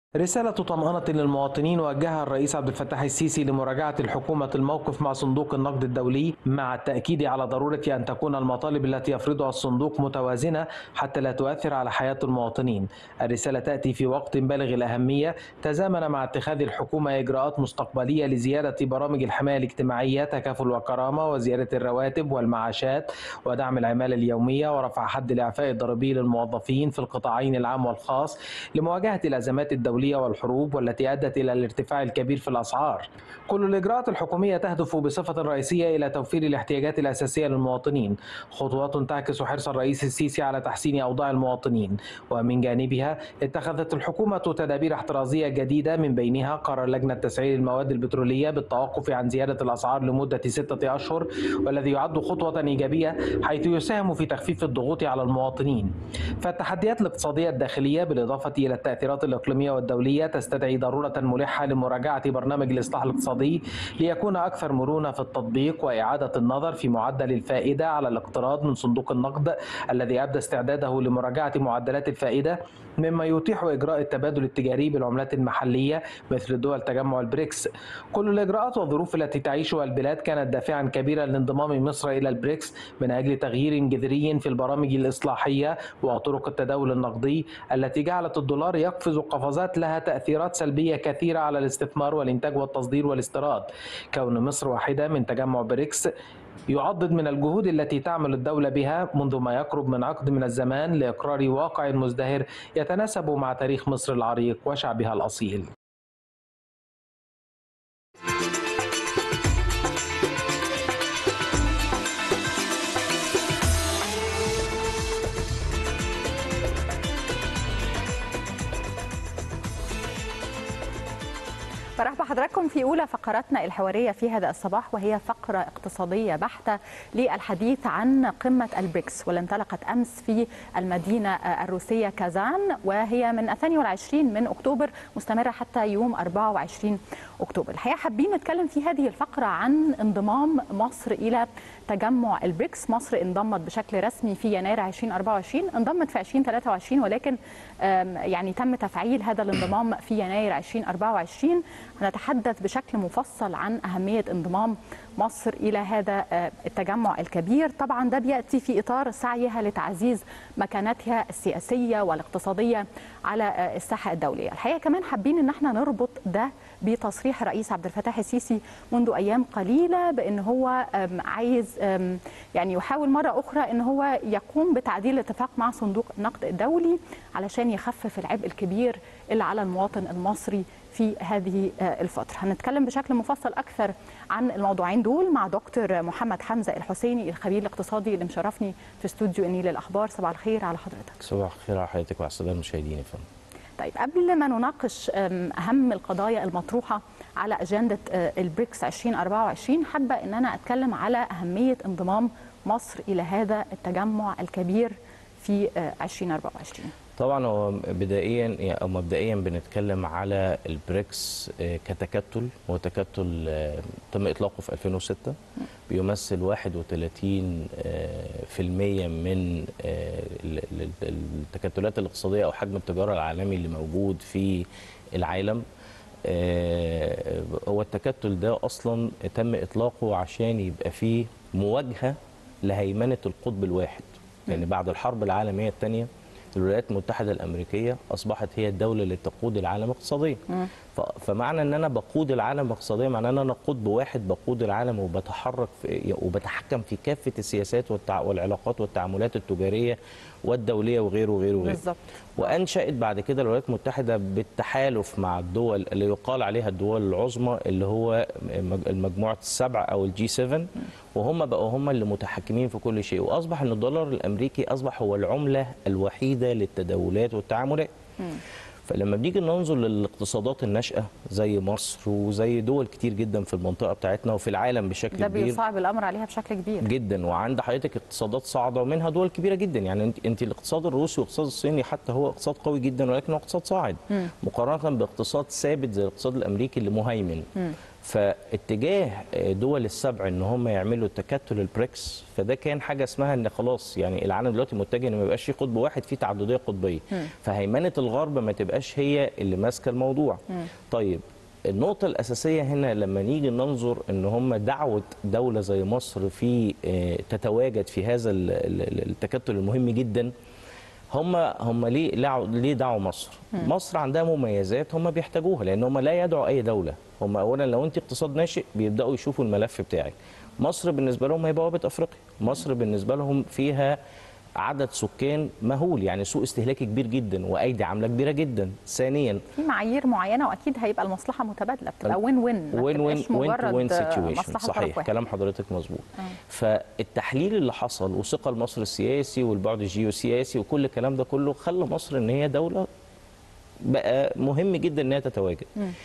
رسالة طمأنة للمواطنين وجهها الرئيس عبد الفتاح السيسي لمراجعة الحكومة الموقف مع صندوق النقد الدولي مع التأكيد على ضرورة أن تكون المطالب التي يفرضها الصندوق متوازنة حتى لا تؤثر على حياة المواطنين. الرسالة تأتي في وقت بالغ الأهمية تزامن مع اتخاذ الحكومة إجراءات مستقبلية لزيادة برامج الحماية الاجتماعية تكافل وكرامة وزيادة الرواتب والمعاشات ودعم العمالة اليومية ورفع حد الإعفاء الضريبي للموظفين في القطاعين العام والخاص لمواجهة الأزمات الدولية الدولية والحروب والتي أدت إلى الارتفاع الكبير في الأسعار كل الإجراءات الحكومية تهدف بصفة رئيسية إلى توفير الاحتياجات الأساسية للمواطنين خطوات تعكس حرص الرئيس السيسي على تحسين أوضاع المواطنين ومن جانبها اتخذت الحكومة تدابير احترازية جديدة من بينها قرار لجنة تسعير المواد البترولية بالتوقف عن زيادة الأسعار لمدة ستة أشهر والذي يعد خطوة إيجابية حيث يساهم في تخفيف الضغوط على المواطنين فالتحديات الاقتصادية الداخلية بالإضافة إلى التأثيرات الإقليمية والدولية الدولية تستدعي ضرورة ملحة لمراجعة برنامج الإصلاح الاقتصادي ليكون أكثر مرونة في التطبيق وإعادة النظر في معدل الفائدة على الاقتراض من صندوق النقد الذي أبدى استعداده لمراجعة معدلات الفائدة مما يتيح إجراء التبادل التجاري بالعملات المحلية مثل دول تجمع البريكس كل الإجراءات والظروف التي تعيشها البلاد كانت دافعا كبيرا لانضمام مصر إلى البريكس من أجل تغيير جذري في البرامج الإصلاحية وطرق التداول النقدي التي جعلت الدولار يقفز قفزات لها تأثيرات سلبية كثيرة على الاستثمار والإنتاج والتصدير والاستيراد كون مصر واحدة من تجمع بريكس يعضد من الجهود التي تعمل الدولة بها منذ ما يقرب من عقد من الزمان لإقرار واقع مزدهر يتناسب مع تاريخ مصر العريق وشعبها الأصيل برحب بحضراتكم في اولى فقراتنا الحواريه في هذا الصباح وهي فقره اقتصاديه بحته للحديث عن قمه البريكس واللي انطلقت امس في المدينه الروسيه كازان وهي من 22 من اكتوبر مستمره حتى يوم 24 اكتوبر. الحقيقه حابين نتكلم في هذه الفقره عن انضمام مصر الى تجمع البريكس، مصر انضمت بشكل رسمي في يناير 2024 انضمت في 2023 ولكن يعني تم تفعيل هذا الانضمام في يناير 2024 هنتحدث بشكل مفصل عن أهمية انضمام مصر إلى هذا التجمع الكبير طبعا ده بيأتي في إطار سعيها لتعزيز مكانتها السياسية والاقتصادية على الساحة الدولية الحقيقة كمان حابين أن احنا نربط ده بتصريح الرئيس عبد الفتاح السيسي منذ أيام قليلة بأن هو عايز يعني يحاول مرة أخرى أن هو يقوم بتعديل الاتفاق مع صندوق النقد الدولي علشان يخفف العبء الكبير اللي على المواطن المصري في هذه الفترة هنتكلم بشكل مفصل أكثر عن الموضوعين دول مع دكتور محمد حمزة الحسيني الخبير الاقتصادي اللي مشرفني في استوديو النيل الأخبار صباح الخير على حضرتك صباح الخير على حضرتك وعلى السادة المشاهدين يا فندم طيب قبل ما نناقش أهم القضايا المطروحة على أجندة البريكس 2024 حابة أن أنا أتكلم على أهمية انضمام مصر إلى هذا التجمع الكبير في 2024 طبعا هو بدائيا او مبدئيا بنتكلم على البريكس كتكتل هو تكتل تم اطلاقه في 2006 بيمثل 31 في المية من التكتلات الاقتصاديه او حجم التجاره العالمي اللي موجود في العالم هو التكتل ده اصلا تم اطلاقه عشان يبقى فيه مواجهه لهيمنه القطب الواحد يعني بعد الحرب العالميه الثانيه الولايات المتحدة الأمريكية أصبحت هي الدولة اللي تقود العالم اقتصاديا فمعنى أن أنا بقود العالم اقتصاديا معناه أن أنا قطب واحد بقود العالم وبتحرك في وبتحكم في كافة السياسات والتع... والعلاقات والتعاملات التجارية والدولية وغيره وغيره وغيره بالظبط وأنشأت بعد كده الولايات المتحدة بالتحالف مع الدول اللي يقال عليها الدول العظمى اللي هو المجموعة السبع أو الجي 7 وهم بقوا هم اللي متحكمين في كل شيء وأصبح أن الدولار الأمريكي أصبح هو العملة الوحيدة للتداولات والتعاملات م. فلما بنيجي ننظر للاقتصادات الناشئه زي مصر وزي دول كتير جدا في المنطقه بتاعتنا وفي العالم بشكل ده كبير ده بيصعب الامر عليها بشكل كبير جدا وعند حضرتك اقتصادات صاعده ومنها دول كبيره جدا يعني انت انت الاقتصاد الروسي والاقتصاد الصيني حتى هو اقتصاد قوي جدا ولكن هو اقتصاد صاعد مقارنه باقتصاد ثابت زي الاقتصاد الامريكي اللي مهيمن فاتجاه دول السبع ان هم يعملوا تكتل البريكس فده كان حاجه اسمها ان خلاص يعني العالم دلوقتي متجه ان ما يبقاش في قطب واحد في تعدديه قطبيه فهيمنه الغرب ما تبقاش هي اللي ماسكه الموضوع طيب النقطة الأساسية هنا لما نيجي ننظر إن هم دعوة دولة زي مصر في آه، تتواجد في هذا ال- ال- التكتل المهم جدا هم هم ليه لعوا- ليه دعوا مصر؟ مصر عندها مميزات هم بيحتاجوها لان هم لا يدعوا اي دوله، هم اولا لو انت اقتصاد ناشئ بيبداوا يشوفوا الملف بتاعك. مصر بالنسبه لهم هي بوابه افريقيا، مصر بالنسبه لهم فيها عدد سكان مهول يعني سوق استهلاكي كبير جدا وايدي عامله كبيره جدا. ثانيا في معايير معينه واكيد هيبقى المصلحه متبادله بتبقى وين وين ما وين وين تبقاش وين مجرد وين سيتويشن مصلحه صحيح طرف واحد. كلام حضرتك مظبوط فالتحليل اللي حصل وثقل مصر السياسي والبعد الجيوسياسي وكل الكلام ده كله خلى مصر ان هي دوله بقى مهم جدا انها تتواجد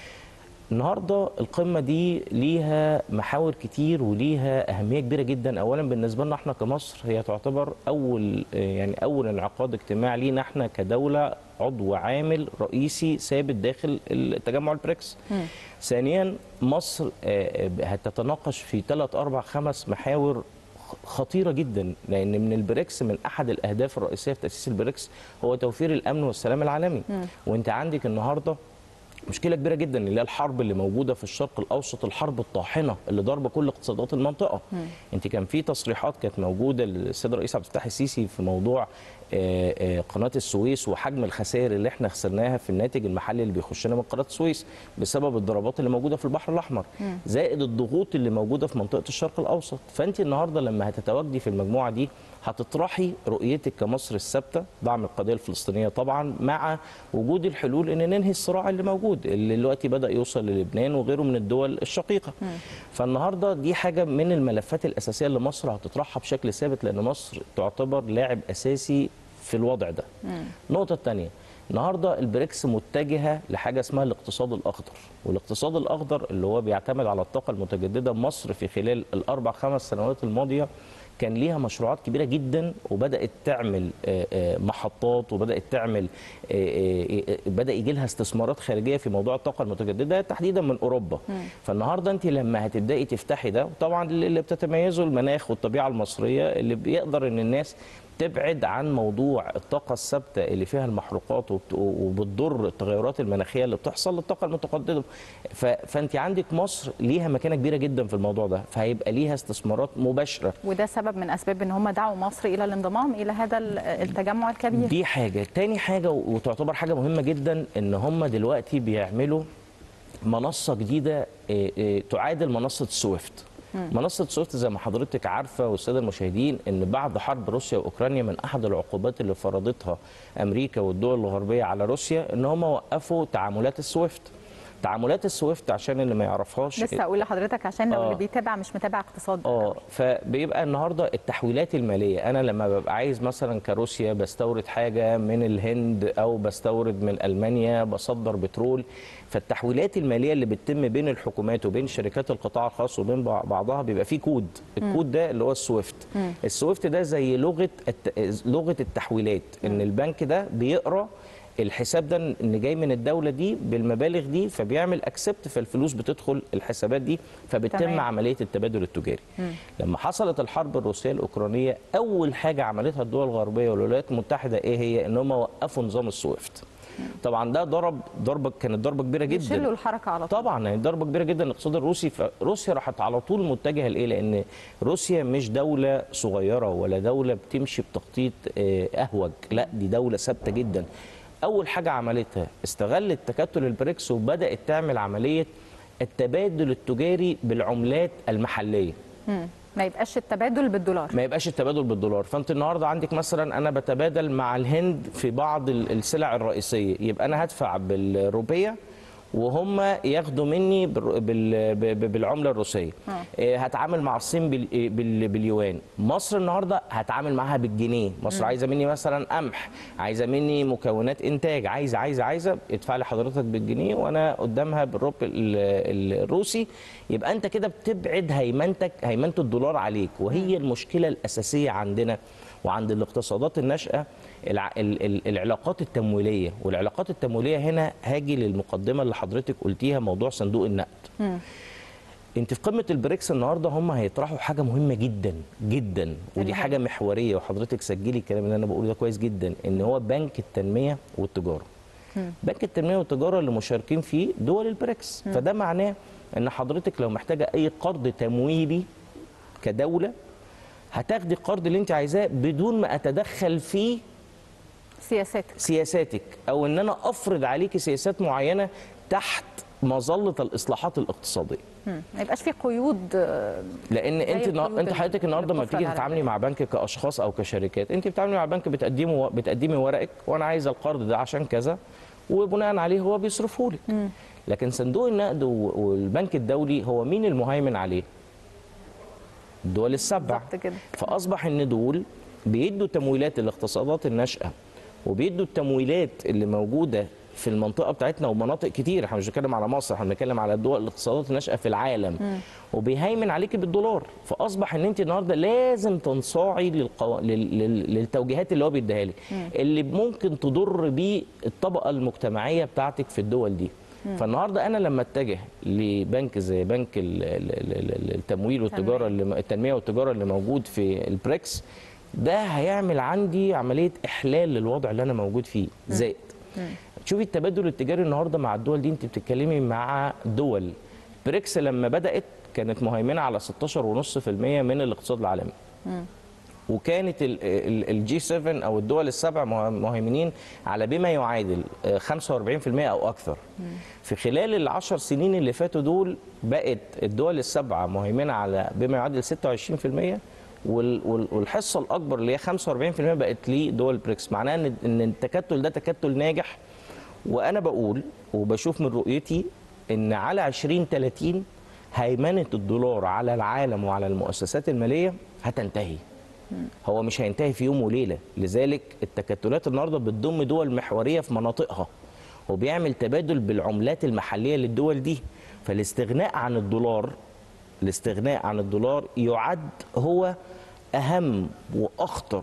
النهارده القمه دي ليها محاور كتير وليها اهميه كبيره جدا اولا بالنسبه لنا احنا كمصر هي تعتبر اول يعني اول انعقاد اجتماع لينا احنا كدوله عضو عامل رئيسي ثابت داخل التجمع البريكس ثانيا مصر آه، هتتناقش في ثلاث اربع خمس محاور خطيره جدا لان من البريكس من احد الاهداف الرئيسيه في تاسيس البريكس هو توفير الامن والسلام العالمي وانت عندك النهارده مشكله كبيره جدا اللي هي الحرب اللي موجوده في الشرق الاوسط الحرب الطاحنه اللي ضاربه كل اقتصادات المنطقه انت كان في تصريحات كانت موجوده للسيد الرئيس عبد الفتاح السيسي في موضوع آه، آه، قناه السويس وحجم الخسائر اللي احنا خسرناها في الناتج المحلي اللي بيخش لنا من قناه السويس بسبب الضربات اللي موجوده في البحر الاحمر زائد الضغوط اللي موجوده في منطقه الشرق الاوسط فانت النهارده لما هتتواجدي في المجموعه دي هتطرحي رؤيتك كمصر الثابته دعم القضيه الفلسطينيه طبعا مع وجود الحلول ان ننهي الصراع اللي موجود اللي دلوقتي بدا يوصل للبنان وغيره من الدول الشقيقه فالنهارده دي حاجه من الملفات الاساسيه اللي مصر هتطرحها بشكل ثابت لان مصر تعتبر لاعب اساسي في الوضع ده النقطه الثانيه النهارده البريكس متجهه لحاجه اسمها الاقتصاد الاخضر والاقتصاد الاخضر اللي هو بيعتمد على الطاقه المتجدده مصر في خلال الاربع خمس سنوات الماضيه كان ليها مشروعات كبيره جدا وبدات تعمل آه، آه، محطات وبدات تعمل آه، آه، آه، بدا يجي لها استثمارات خارجيه في موضوع الطاقه المتجدده تحديدا من اوروبا فالنهارده انت لما هتبداي تفتحي ده طبعا اللي بتتميزه المناخ والطبيعه المصريه اللي بيقدر ان الناس تبعد عن موضوع الطاقة الثابتة اللي فيها المحروقات وبت- وبتضر التغيرات المناخية اللي بتحصل للطاقة المتجددة ف... فأنت عندك مصر ليها مكانة كبيرة جدا في الموضوع ده فهيبقى ليها استثمارات مباشرة وده سبب من اسباب ان هم دعوا مصر الى الانضمام الى هذا ال- التجمع الكبير دي حاجة تاني حاجة وتعتبر حاجة مهمة جدا ان هم دلوقتي بيعملوا منصة جديدة آه، آه، تعادل منصة سويفت منصة سويفت زي ما حضرتك عارفة والسادة المشاهدين ان بعد حرب روسيا واوكرانيا من احد العقوبات اللي فرضتها امريكا والدول الغربية على روسيا ان هم وقفوا تعاملات السويفت تعاملات السويفت عشان اللي ما يعرفهاش لسه اقول لحضرتك عشان لو آه. اللي بيتابع مش متابع اقتصاد اه فبيبقى النهارده التحويلات الماليه انا لما ببقى عايز مثلا كروسيا بستورد حاجه من الهند او بستورد من المانيا بصدر بترول فالتحويلات الماليه اللي بتتم بين الحكومات وبين شركات القطاع الخاص وبين بع- بعضها بيبقى فيه كود الكود ده اللي هو السويفت السويفت ده زي لغه الت... لغه التحويلات ان البنك ده بيقرا الحساب ده ان جاي من الدوله دي بالمبالغ دي فبيعمل اكسبت فالفلوس بتدخل الحسابات دي فبتتم تمام. عمليه التبادل التجاري لما حصلت الحرب الروسيه الاوكرانيه اول حاجه عملتها الدول الغربيه والولايات المتحده ايه هي ان هم وقفوا نظام السويفت طبعا ده ضرب ضربه كانت ضربه كبيره جدا يشلوا الحركه على طول طبعا يعني ضربه كبيره جدا للاقتصاد الروسي فروسيا راحت على طول متجهه لايه؟ لان روسيا مش دوله صغيره ولا دوله بتمشي بتخطيط آه، اهوج، لا دي دوله ثابته جدا. اول حاجه عملتها استغلت تكتل البريكس وبدات تعمل عمليه التبادل التجاري بالعملات المحليه. مم. ما يبقاش التبادل بالدولار ما يبقاش التبادل بالدولار فانت النهارده عندك مثلا انا بتبادل مع الهند في بعض ال- السلع الرئيسيه يبقى انا هدفع بالروبيه وهم ياخدوا مني بال- بال- ب- بالعمله الروسيه إيه، هتعامل مع الصين بال- إيه، بال- باليوان مصر النهارده هتعامل معاها بالجنيه مصر عايزه مني مثلا قمح عايزه مني مكونات انتاج عايزه عايزه عايزه ادفع لي حضرتك بالجنيه وانا قدامها بالروب ال- ال- الروسي يبقى انت كده بتبعد هيمنتك هيمنه الدولار عليك وهي المشكله الاساسيه عندنا وعند الاقتصادات الناشئه الع... ال... ال... العلاقات التمويليه والعلاقات التمويليه هنا هاجي للمقدمه اللي حضرتك قلتيها موضوع صندوق النقد انت في قمه البريكس النهارده هم هيطرحوا حاجه مهمه جدا جدا اللي ودي هي؟ حاجه محوريه وحضرتك سجلي الكلام اللي انا بقوله ده كويس جدا ان هو بنك التنميه والتجاره بنك التنميه والتجاره اللي مشاركين فيه دول البريكس فده معناه ان حضرتك لو محتاجه اي قرض تمويلي كدوله هتاخدي القرض اللي انت عايزاه بدون ما اتدخل فيه سياساتك سياساتك او ان انا افرض عليكي سياسات معينه تحت مظله الاصلاحات الاقتصاديه مم. ما يبقاش في قيود آه، لان زي انت القيود انت حضرتك النهارده لما الكفر بتيجي العالمية. تتعاملي مع بنك كاشخاص او كشركات انت بتتعاملي مع بنك بتقدمي بتقدمي ورقك وانا عايزه القرض ده عشان كذا وبناء عليه هو بيصرفه لك لكن صندوق النقد و- والبنك الدولي هو مين المهيمن عليه الدول السبع بالظبط كده. فاصبح ان دول بيدوا تمويلات الاقتصادات الناشئه وبيدوا التمويلات اللي موجوده في المنطقه بتاعتنا ومناطق كتير احنا مش بنتكلم على مصر احنا بنتكلم على الدول الاقتصادات الناشئه في العالم وبيهيمن عليكي بالدولار فاصبح ان انت النهارده لازم تنصاعي للقو... لل... لل... للتوجيهات اللي هو بيديها لك اللي ممكن تضر بيه الطبقه المجتمعيه بتاعتك في الدول دي فالنهارده انا لما اتجه لبنك زي بنك ال- ال- ال- ال- التمويل والتجاره اللي التنميه والتجاره اللي موجود في البريكس ده هيعمل عندي عمليه احلال للوضع اللي انا موجود فيه زائد شوفي التبادل التجاري النهارده مع الدول دي انت بتتكلمي مع دول بريكس لما بدات كانت مهيمنه على 16.5% من الاقتصاد العالمي وكانت الجي 7 او الدول السبع مه- مهيمنين على بما يعادل آه، 45% او اكثر في خلال العشر سنين اللي فاتوا دول بقت الدول السبعه مهيمنه على بما يعادل 26% وال- وال- والحصه الاكبر اللي هي 45% بقت لدول بريكس معناها ان ان التكتل ده تكتل ناجح وانا بقول وبشوف من رؤيتي ان على 2030 هيمنه الدولار على العالم وعلى المؤسسات الماليه هتنتهي هو مش هينتهي في يوم وليله لذلك التكتلات النهارده بتضم دول محوريه في مناطقها وبيعمل تبادل بالعملات المحليه للدول دي فالاستغناء عن الدولار الاستغناء عن الدولار يعد هو اهم واخطر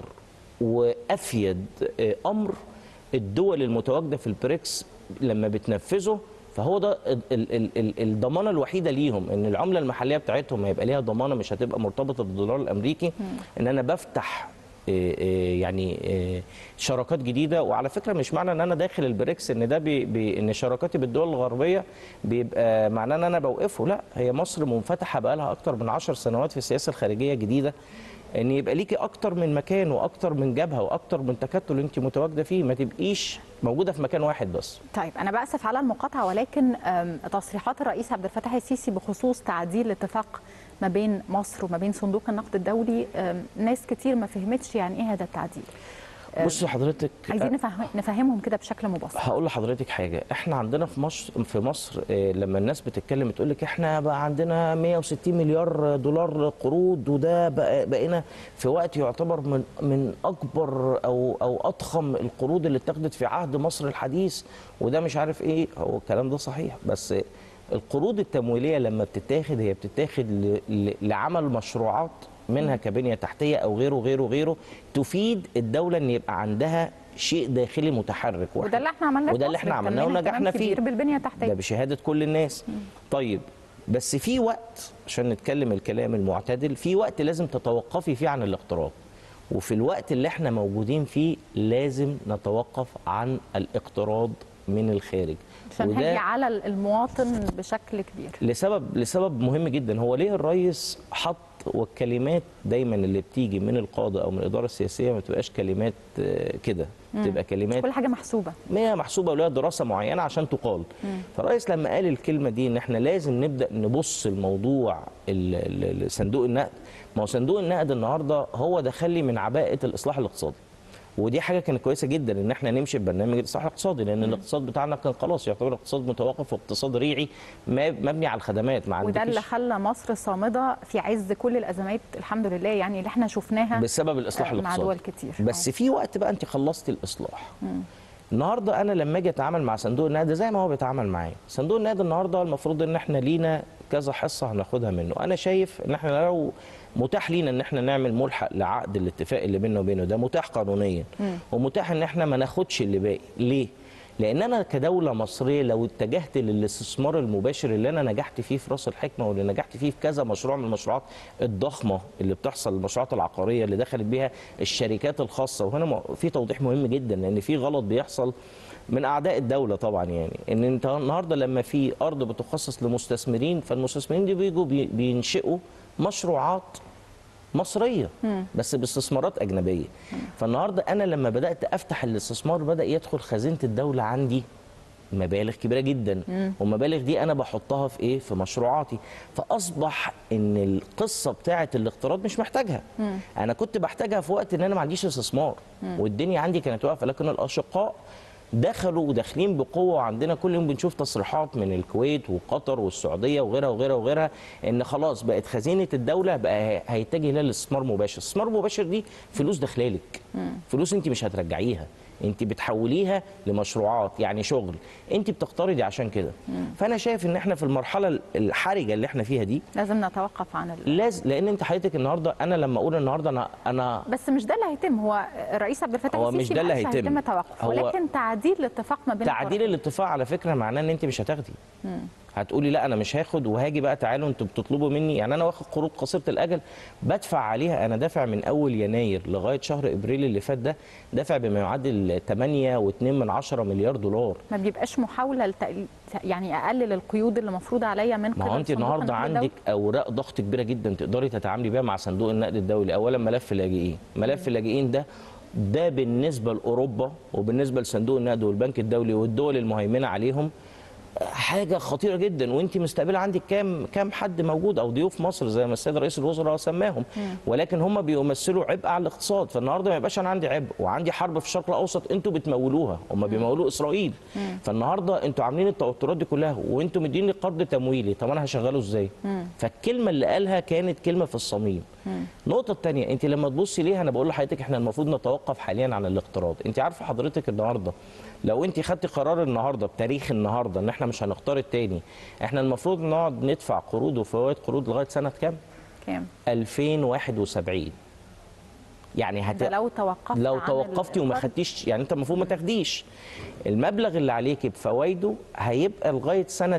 وافيد آه، امر الدول المتواجده في البريكس لما بتنفذه فهو ده ال- ال- ال- ال- الضمانه الوحيده ليهم ان العمله المحليه بتاعتهم هيبقى ليها ضمانه مش هتبقى مرتبطه بالدولار الامريكي ان انا بفتح آه، آه، يعني آه، شراكات جديده وعلى فكره مش معنى ان انا داخل البريكس ان ده بي بي ان شراكاتي بالدول الغربيه بيبقى معناه ان انا بوقفه لا هي مصر منفتحه بقى لها اكتر من 10 سنوات في السياسه الخارجيه جديده ان يبقى ليكي اكتر من مكان واكتر من جبهه واكتر من تكتل انت متواجده فيه ما تبقيش موجوده في مكان واحد بس طيب أنا بأسف على المقاطعة ولكن أم، تصريحات الرئيس عبد الفتاح السيسي بخصوص تعديل الاتفاق ما بين مصر وما بين صندوق النقد الدولي أم، ناس كتير ما فهمتش يعني إيه هذا التعديل بصي حضرتك عايزين نفهم نفهمهم كده بشكل مبسط هقول لحضرتك حاجه احنا عندنا في مصر في مصر آه، لما الناس بتتكلم تقول لك احنا بقى عندنا 160 مليار دولار قروض وده بقى بقينا في وقت يعتبر من من اكبر او او اضخم القروض اللي اتخذت في عهد مصر الحديث وده مش عارف ايه هو الكلام ده صحيح بس القروض التمويليه لما بتتاخد هي بتتاخد ل- ل- لعمل مشروعات منها كبنيه تحتيه او غيره غيره غيره تفيد الدوله ان يبقى عندها شيء داخلي متحرك وده اللي احنا عملناه في وده اللي مصر، احنا عملناه اهتمينا ونجحنا اهتمام فيه كبير بالبنية ده التحتية بشهاده كل الناس طيب بس في وقت عشان نتكلم الكلام المعتدل في وقت لازم تتوقفي فيه عن الاقتراض وفي الوقت اللي احنا موجودين فيه لازم نتوقف عن الاقتراض من الخارج عشان هيجي على المواطن بشكل كبير لسبب لسبب مهم جدا هو ليه الرئيس حط والكلمات دايما اللي بتيجي من القاده او من الاداره السياسيه ما تبقاش كلمات آه، كده تبقى كلمات كل حاجة محسوبة ما هي محسوبه ولها دراسه معينه عشان تقال فالرئيس لما قال الكلمه دي ان احنا لازم نبدا نبص الموضوع ال- ال- ال- صندوق النقد ما هو صندوق النقد النهارده هو دخل لي من عباءه الاصلاح الاقتصادي ودي حاجه كانت كويسه جدا ان احنا نمشي ببرنامج الاصلاح الاقتصادي لان الاقتصاد بتاعنا كان خلاص يعتبر اقتصاد متوقف واقتصاد ريعي ما- مبني على الخدمات ما وده اللي عندكش خلى مصر صامدة في عز كل الأزمات الحمد لله يعني اللي احنا شفناها بسبب الاصلاح آه، مع الاقتصادي دول كتير بس في وقت بقى انت خلصتي الاصلاح النهارده انا لما اجي اتعامل مع صندوق النقد زي ما هو بيتعامل معايا صندوق النقد النهارده المفروض ان احنا لينا كذا حصه هناخدها منه انا شايف ان احنا لو متاح لينا ان احنا نعمل ملحق لعقد الاتفاق اللي بيننا وبينه ده متاح قانونيا ومتاح ان احنا ما ناخدش اللي باقي ليه لان انا كدوله مصريه لو اتجهت للاستثمار المباشر اللي انا نجحت فيه في راس الحكمه واللي نجحت فيه في كذا مشروع من المشروعات الضخمه اللي بتحصل المشروعات العقاريه اللي دخلت بيها الشركات الخاصه وهنا م- في توضيح مهم جدا لان في غلط بيحصل من اعداء الدوله طبعا يعني ان انت النهارده لما في ارض بتخصص لمستثمرين فالمستثمرين دي بيجوا بي- بينشئوا مشروعات مصريه بس باستثمارات اجنبيه فالنهارده انا لما بدات افتح الاستثمار بدا يدخل خزينه الدوله عندي مبالغ كبيره جدا والمبالغ دي انا بحطها في ايه في مشروعاتي فاصبح ان القصه بتاعه الاقتراض مش محتاجها انا كنت بحتاجها في وقت ان انا ما عنديش استثمار والدنيا عندي كانت واقفه لكن الاشقاء دخلوا وداخلين بقوه وعندنا كل يوم بنشوف تصريحات من الكويت وقطر والسعوديه وغيرها وغيرها وغيرها ان خلاص بقت خزينه الدوله بقى هيتجه لها الاستثمار المباشر، الاستثمار المباشر دي فلوس داخلالك فلوس انت مش هترجعيها انت بتحوليها لمشروعات يعني شغل انت بتقترضي عشان كده فانا شايف ان احنا في المرحله الحرجه اللي احنا فيها دي لازم نتوقف عن ال... لازم لان انت حضرتك النهارده انا لما اقول النهارده انا انا بس مش ده اللي هيتم هو الرئيس عبد الفتاح هو مش السيسي ده اللي ما قالش هيتم. توقف هو- ولكن تعديل الاتفاق ما بين تعديل الطرفين. الاتفاق على فكره معناه ان انت مش هتاخدي هتقولي لا انا مش هاخد وهاجي بقى تعالوا انتوا بتطلبوا مني يعني انا واخد قروض قصيره الاجل بدفع عليها انا دافع من اول يناير لغايه شهر ابريل اللي فات ده دافع بما يعادل 8.2 من 10 مليار دولار ما بيبقاش محاوله لتقل... يعني اقلل القيود اللي مفروض عليا من ما هو قبل انت صندوق النهارده النقد عندك الدولي. اوراق ضغط كبيره جدا تقدري تتعاملي بيها مع صندوق النقد الدولي اولا ملف اللاجئين ملف اللاجئين ده ده بالنسبه لاوروبا وبالنسبه لصندوق النقد والبنك الدولي والدول المهيمنه عليهم حاجه خطيره جدا وانت مستقبله عندك كام كام حد موجود او ضيوف مصر زي ما السيد رئيس الوزراء سماهم ولكن هم بيمثلوا عبء على الاقتصاد فالنهارده ما يبقاش انا عندي عبء وعندي حرب في الشرق الاوسط انتوا بتمولوها هم بيمولوا اسرائيل فالنهارده انتوا عاملين التوترات دي كلها وانتوا مديني قرض تمويلي طب انا هشغله ازاي فالكلمه اللي قالها كانت كلمه في الصميم النقطه الثانيه انت لما تبصي ليها انا بقول لحضرتك احنا المفروض نتوقف حاليا عن الاقتراض انت عارفه حضرتك النهارده لو انت خدتي قرار النهارده بتاريخ النهارده ان احنا مش هنقترض تاني احنا المفروض نقعد ندفع قروض وفوائد قروض لغايه سنه كام كام 2071 يعني هت... ده لو توقفت لو عن توقفتي وما الإقتراض. خدتيش يعني انت المفروض ما تاخديش المبلغ اللي عليكي بفوائده هيبقى لغايه سنه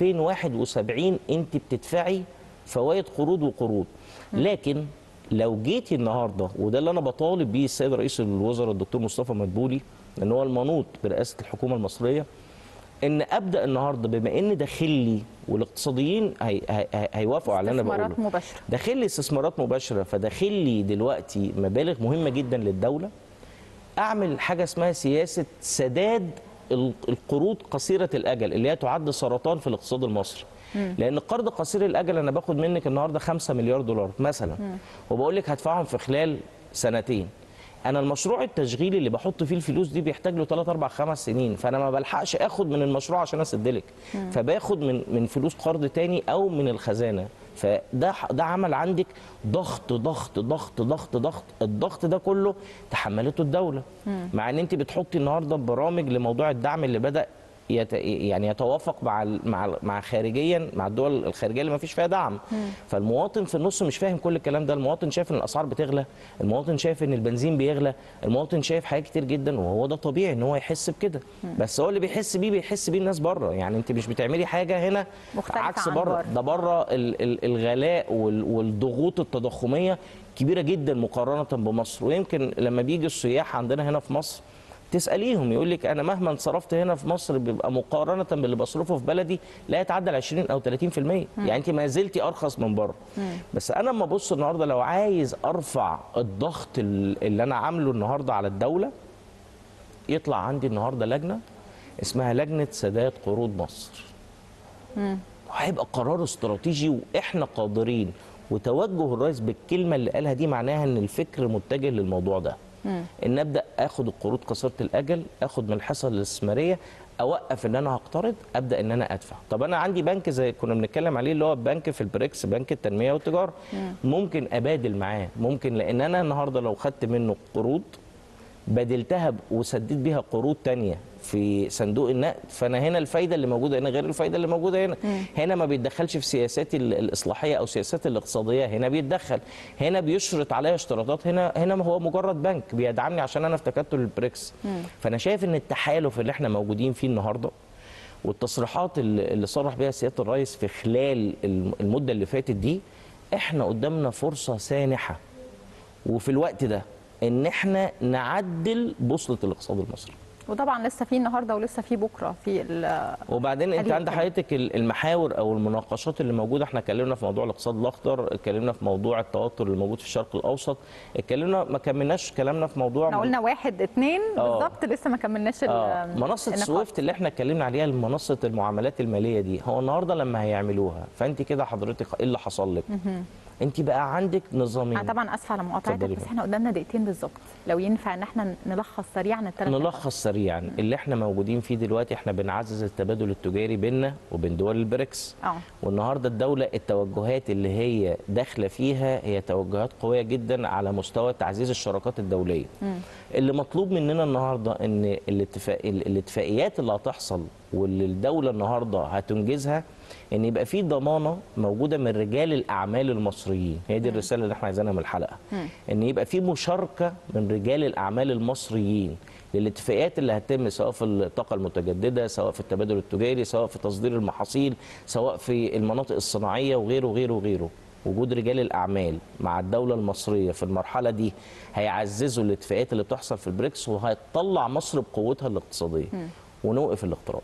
2071 انت بتدفعي فوائد قروض وقروض لكن لو جيتي النهارده وده اللي انا بطالب بيه السيد رئيس الوزراء الدكتور مصطفى مدبولي لان هو المنوط برئاسه الحكومه المصريه ان ابدا النهارده بما ان داخل لي والاقتصاديين هي هي هي هيوافقوا على اللي انا بقوله استثمارات مباشره داخل لي استثمارات مباشره فداخل لي دلوقتي مبالغ مهمه جدا للدوله اعمل حاجه اسمها سياسه سداد ال- القروض قصيره الاجل اللي هي تعد سرطان في الاقتصاد المصري لان القرض قصير الاجل انا باخد منك النهارده 5 مليار دولار مثلا وبقول لك هدفعهم في خلال سنتين انا المشروع التشغيلي اللي بحط فيه الفلوس دي بيحتاج له 3 4 5 سنين فانا ما بلحقش اخد من المشروع عشان اسدلك فباخد من من فلوس قرض تاني او من الخزانه فده ده عمل عندك ضغط ضغط ضغط ضغط ضغط الضغط ده كله تحملته الدوله مع ان انت بتحطي النهارده برامج لموضوع الدعم اللي بدا يت... يعني يتوافق مع ال- مع ال- مع خارجيا مع الدول الخارجيه اللي ما فيش فيها دعم فالمواطن في النص مش فاهم كل الكلام ده المواطن شايف ان الاسعار بتغلى المواطن شايف ان البنزين بيغلى المواطن شايف حاجات كتير جدا وهو ده طبيعي ان هو يحس بكده بس هو اللي بيحس بيه بيحس بيه الناس بره يعني انت مش بتعملي حاجه هنا مختلفة عكس عن بره بره. ده بره ال- ال- الغلاء وال- والضغوط التضخميه كبيره جدا مقارنه بمصر ويمكن لما بيجي السياح عندنا هنا في مصر تساليهم يقول لك انا مهما صرفت هنا في مصر بيبقى مقارنه باللي بصرفه في بلدي لا يتعدى ال 20 او 30% يعني انت ما زلتي ارخص من بره بس انا لما ابص النهارده لو عايز ارفع الضغط ال- اللي انا عامله النهارده على الدوله يطلع عندي النهارده لجنه اسمها لجنه سداد قروض مصر وهيبقى قرار استراتيجي واحنا قادرين وتوجه الرئيس بالكلمه اللي قالها دي معناها ان الفكر متجه للموضوع ده ان ابدا اخد القروض قصيره الاجل اخد من الحصه الاستثماريه اوقف ان انا هقترض ابدا ان انا ادفع طب انا عندي بنك زي كنا بنتكلم عليه اللي هو بنك في البريكس بنك التنميه والتجاره ممكن ابادل معاه ممكن لان انا النهارده لو خدت منه قروض بدلتها ب- وسددت بيها قروض تانية في صندوق النقد فانا هنا الفايده اللي موجوده هنا غير الفايده اللي موجوده هنا هنا ما بيتدخلش في سياسات ال- الاصلاحيه او سياسات الاقتصاديه هنا بيتدخل هنا بيشرط عليا اشتراطات هنا هنا هو مجرد بنك بيدعمني عشان انا في تكتل البريكس فانا شايف ان التحالف اللي احنا موجودين فيه النهارده والتصريحات اللي اللي صرح بها سياده الرئيس في خلال الم- المده اللي فاتت دي احنا قدامنا فرصه سانحه وفي الوقت ده ان احنا نعدل بوصله الاقتصاد المصري وطبعا لسه في النهارده ولسه في بكره في ال- وبعدين انت حقيقي. عند حضرتك ال- المحاور او المناقشات اللي موجوده احنا اتكلمنا في موضوع الاقتصاد الاخضر اتكلمنا في موضوع التوتر اللي موجود في الشرق الاوسط اتكلمنا ما كملناش كلامنا في موضوع احنا قلنا واحد اتنين آه. بالظبط لسه ما كملناش ال- آه منصه النقاط. سويفت اللي احنا اتكلمنا عليها منصه المعاملات الماليه دي هو النهارده لما هيعملوها فانت كده حضرتك ايه اللي حصل لك انت بقى عندك نظامين انا طبعا اسفه على مقاطعتك اتفضلي بس بقى. احنا قدامنا دقيقتين بالظبط لو ينفع ان احنا نلخص سريعا الثلاث نلخص سريعا اللي احنا موجودين فيه دلوقتي احنا بنعزز التبادل التجاري بيننا وبين دول البريكس اه والنهارده الدوله التوجهات اللي هي داخله فيها هي توجهات قويه جدا على مستوى تعزيز الشراكات الدوليه اللي مطلوب مننا النهارده ان الاتفاق الاتفاقيات اللي هتحصل واللي الدوله النهارده هتنجزها ان يبقى في ضمانه موجوده من رجال الاعمال المصريين هي دي الرساله اللي احنا عايزينها من الحلقه ان يبقى في مشاركه من رجال الاعمال المصريين للاتفاقيات اللي هتتم سواء في الطاقه المتجدده سواء في التبادل التجاري سواء في تصدير المحاصيل سواء في المناطق الصناعيه وغيره وغيره وغيره وجود رجال الاعمال مع الدوله المصريه في المرحله دي هيعززوا الاتفاقيات اللي بتحصل في البريكس وهتطلع مصر بقوتها الاقتصاديه ونوقف الاقتراض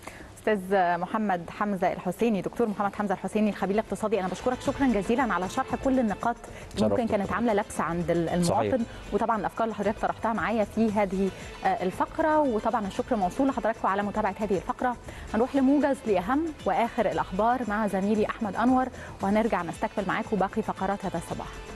استاذ محمد حمزه الحسيني دكتور محمد حمزه الحسيني الخبير الاقتصادي انا بشكرك شكرا جزيلا على شرح كل النقاط اللي ممكن شرفت كانت بحضرتك. عامله لبس عند ال- المواطن صحيح. وطبعا الافكار اللي حضرتك طرحتها معايا في هذه آه، الفقره وطبعا الشكر موصول لحضراتكم على متابعه هذه الفقره هنروح لموجز لاهم واخر الاخبار مع زميلي احمد انور وهنرجع نستكمل معاكم باقي فقرات هذا الصباح